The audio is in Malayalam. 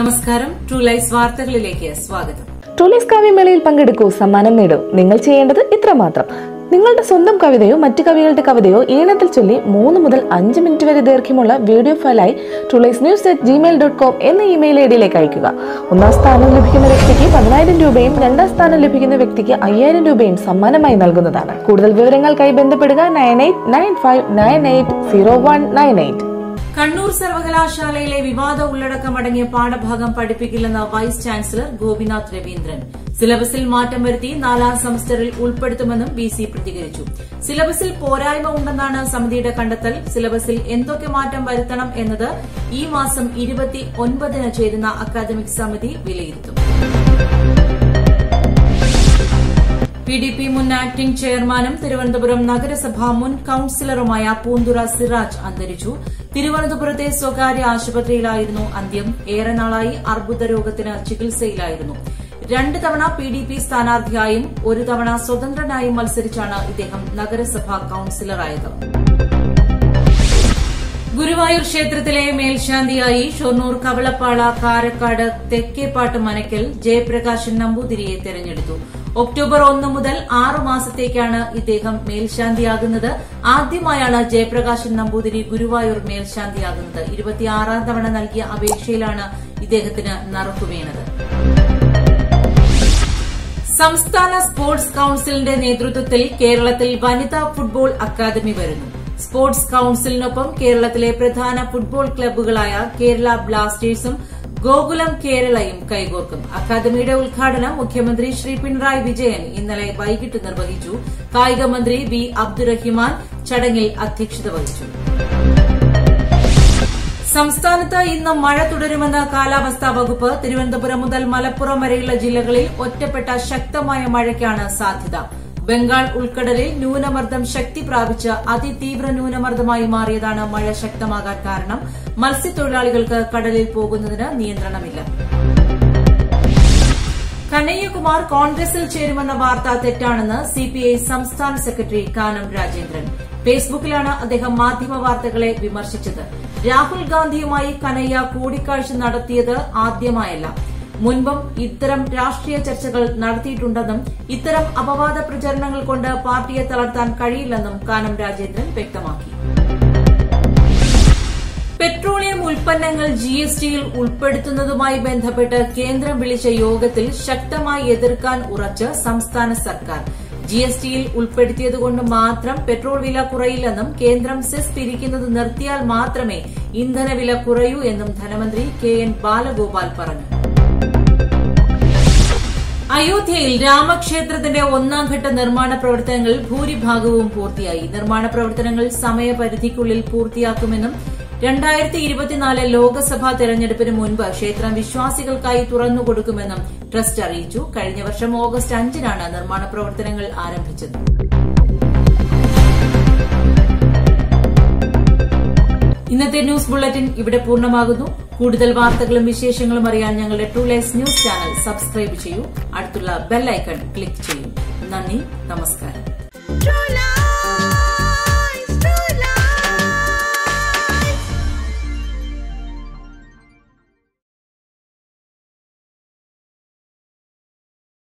നമസ്കാരം ട്രൂ ലൈഫ് വാർത്തകളിലേക്ക് സ്വാഗതം ടൂലിസ് കാവ്യമേളയിൽ പങ്കെടുക്കൂ സമ്മാനം നേടൂ നിങ്ങൾ ചെയ്യേണ്ടത് ഇത്രമാത്രം നിങ്ങളുടെ സ്വന്തം കവിതയോ മറ്റു കവികളുടെ കവിതയോ ഈണത്തിൽ ചൊല്ലി മൂന്ന് മുതൽ അഞ്ച് മിനിറ്റ് വരെ ദൈർഘ്യമുള്ള വീഡിയോ ഫയലായി two lies news at Gmail dot com എന്ന ഇമെയിൽ ഐ ഡിയിലേക്ക് അയക്കുക ഒന്നാം സ്ഥാനം ലഭിക്കുന്ന വ്യക്തിക്ക് പതിനായിരം രൂപയും രണ്ടാം സ്ഥാനം ലഭിക്കുന്ന വ്യക്തിക്ക് അയ്യായിരം രൂപയും സമ്മാനമായി നൽകുന്നതാണ് കൂടുതൽ വിവരങ്ങൾക്കായി ബന്ധപ്പെടുക nine eight nine five nine eight zero one nine eight Kannur സർവകലാശാലയിലെ വിവാദ ഉള്ളടക്കമടങ്ങിയ പാഠഭാഗം പഠിപ്പിക്കില്ലെന്ന വൈസ് ചാൻസലർ ഗോപിനാഥ് രവീന്ദ്രൻ സിലബസിൽ മാറ്റം വരുത്തി നാലാം സെമസ്റ്ററിൽ ഉൾപ്പെടുത്തുമെന്നും ബി സി പ്രതികരിച്ചു സിലബസിൽ പോരായ്മ ഉണ്ടെന്നാണ് സമിതിയുടെ കണ്ടെത്തൽ സിലബസിൽ എന്തൊക്കെ മാറ്റം വരുത്തണം എന്നത് ഈ മാസം ഇരുപത്തി ഒൻപതിന് ചേരുന്ന അക്കാദമിക് സമിതി വിലയിരുത്തും പി ഡി പി മുൻ ആക്ടിംഗ് ചെയർമാനും തിരുവനന്തപുരം നഗരസഭാ മുൻ കൌൺസിലറുമായ പൂന്തുറ സിറാജ് അന്തരിച്ചു തിരുവനന്തപുരത്തെ സ്വകാര്യ ആശുപത്രിയിലായിരുന്നു അന്ത്യം ഏറെ നാളായി അർബുദ രോഗത്തിന് ചികിത്സയിലായിരുന്നു രണ്ട് തവണ പി ഡി പി സ്ഥാനാർത്ഥിയായും ഒരു തവണ സ്വതന്ത്രനായും മത്സരിച്ചാണ് ഇദ്ദേഹം നഗരസഭാ കൌൺസിലറായത് ഗുരുവായൂർ ക്ഷേത്രത്തിലെ മേൽശാന്തിയായി ഷൊർണൂർ കവളപ്പാള കാരക്കാട് തെക്കേപ്പാട്ട് മനക്കൽ ജയപ്രകാശൻ നമ്പൂതിരിയെ തെരഞ്ഞെടുത്തു ഒക്ടോബർ ഒന്ന് മുതൽ ആറ് മാസത്തേക്കാണ് ഇദ്ദേഹം മേൽശാന്തിയാകുന്നത് ആദ്യമായാണ് ജയപ്രകാശൻ നമ്പൂതിരി ഗുരുവായൂർ മേൽശാന്തിയാകുന്നത് ഇരുപത്തിയാറാം തവണ നൽകിയ അപേക്ഷയിലാണ് ഇദ്ദേഹത്തിന് നറുക്കുവീണത് സംസ്ഥാന സ്പോർട്സ് കൌൺസിലിന്റെ നേതൃത്വത്തിൽ കേരളത്തിൽ വനിതാ ഫുട്ബോൾ അക്കാദമി വരുന്നു സ്പോർട്സ് കൌൺസിലിനൊപ്പം കേരളത്തിലെ പ്രധാന ഫുട്ബോൾ ക്ലബ്ബുകളായ കേരള ബ്ലാസ്റ്റേഴ്സും ഗോകുലം കേരളയും കൈകോർക്കും അക്കാദമിയുടെ ഉദ്ഘാടനം മുഖ്യമന്ത്രി ശ്രീ പിണറായി വിജയൻ ഇന്നലെ വൈകിട്ട് നിർവഹിച്ചു കായിക മന്ത്രി വി അബ്ദുറഹിമാൻ ചടങ്ങിൽ അധ്യക്ഷത വഹിച്ചു സംസ്ഥാനത്ത് ഇന്ന് മഴ തുടരുമെന്ന് കാലാവസ്ഥാ വകുപ്പ് തിരുവനന്തപുരം മുതൽ മലപ്പുറം വരെയുള്ള ജില്ലകളിൽ ഒറ്റപ്പെട്ട ശക്തമായ മഴയ്ക്കാണ് സാധ്യത ബംഗാൾ ഉൾക്കടലിൽ ന്യൂനമർദ്ദം ശക്തി പ്രാപിച്ച് അതിതീവ്ര ന്യൂനമർദ്ദമായി മാറിയതാണ് മഴ ശക്തമാകാൻ കാരണം മത്സ്യത്തൊഴിലാളികൾക്ക് കടലിൽ പോകുന്നതിന് നിയന്ത്രണമില്ല കനയ്യകുമാർ കോൺഗ്രസിൽ ചേരുമെന്ന വാർത്ത തെറ്റാണെന്ന് സിപിഐ സംസ്ഥാന സെക്രട്ടറി കാനം രാജേന്ദ്രൻ ഫേസ്ബുക്കിലാണ് അദ്ദേഹം മാധ്യമ വാർത്തകളെ വിമർശിച്ചത് രാഹുൽ ഗാന്ധിയുമായി കനയ്യ കൂടിക്കാഴ്ച നടത്തിയത് ആദ്യമായല്ല മുൻപും ഇത്തരം രാഷ്ട്രീയ ചർച്ചകൾ നടത്തിയിട്ടുണ്ടെന്നും ഇത്തരം അപവാദ പ്രചരണങ്ങൾ കൊണ്ട് പാർട്ടിയെ തളർത്താൻ കഴിയില്ലെന്നും കാനം രാജേന്ദ്രൻ വ്യക്തമാക്കി പെട്രോളിയം ഉൽപ്പന്നങ്ങൾ ജി എസ് ടിയിൽ ഉൾപ്പെടുത്തുന്നതുമായി ബന്ധപ്പെട്ട് കേന്ദ്രം വിളിച്ച യോഗത്തിൽ ശക്തമായി എതിർക്കാൻ ഉറച്ച് സംസ്ഥാന സർക്കാർ ജി എസ് ടിയിൽ ഉൾപ്പെടുത്തിയതുകൊണ്ട് മാത്രം പെട്രോൾ വില കുറയില്ലെന്നും കേന്ദ്രം സെസ് പിരിക്കുന്നത് നിർത്തിയാൽ മാത്രമേ ഇന്ധനവില കുറയൂ എന്നും ധനമന്ത്രി കെ എൻ ബാലഗോപാൽ പറഞ്ഞു അയോധ്യയിൽ രാമക്ഷേത്രത്തിന്റെ ഒന്നാം ഘട്ട നിർമ്മാണ പ്രവർത്തനങ്ങൾ ഭൂരിഭാഗവും പൂർത്തിയായി നിർമ്മാണ പ്രവർത്തനങ്ങൾ സമയപരിധിക്കുള്ളിൽ പൂർത്തിയാക്കുമെന്നും രണ്ടായിരത്തി ഇരുപത്തിനാല് ലോക്സഭാ തെരഞ്ഞെടുപ്പിന് മുൻപ് ക്ഷേത്രം വിശ്വാസികൾക്കായി തുറന്നുകൊടുക്കുമെന്നും ട്രസ്റ്റ് അറിയിച്ചു കഴിഞ്ഞ വർഷം ഓഗസ്റ്റ് അഞ്ചിനാണ് നിർമ്മാണ പ്രവർത്തനങ്ങൾ ആരംഭിച്ചത് ഇന്നത്തെ ന്യൂസ് ബുള്ളറ്റിൻ ഇവിടെ പൂർണ്ണമാകുന്നു കൂടുതൽ വാർത്തകളും വിശേഷങ്ങളും അറിയാൻ ഞങ്ങളുടെ two lies news channel subscribe ചെയ്യൂ അടുത്തുള്ള ബെൽ ഐക്കൺ ക്ലിക്ക് ചെയ്യൂ നന്ദി നമസ്കാരം True love.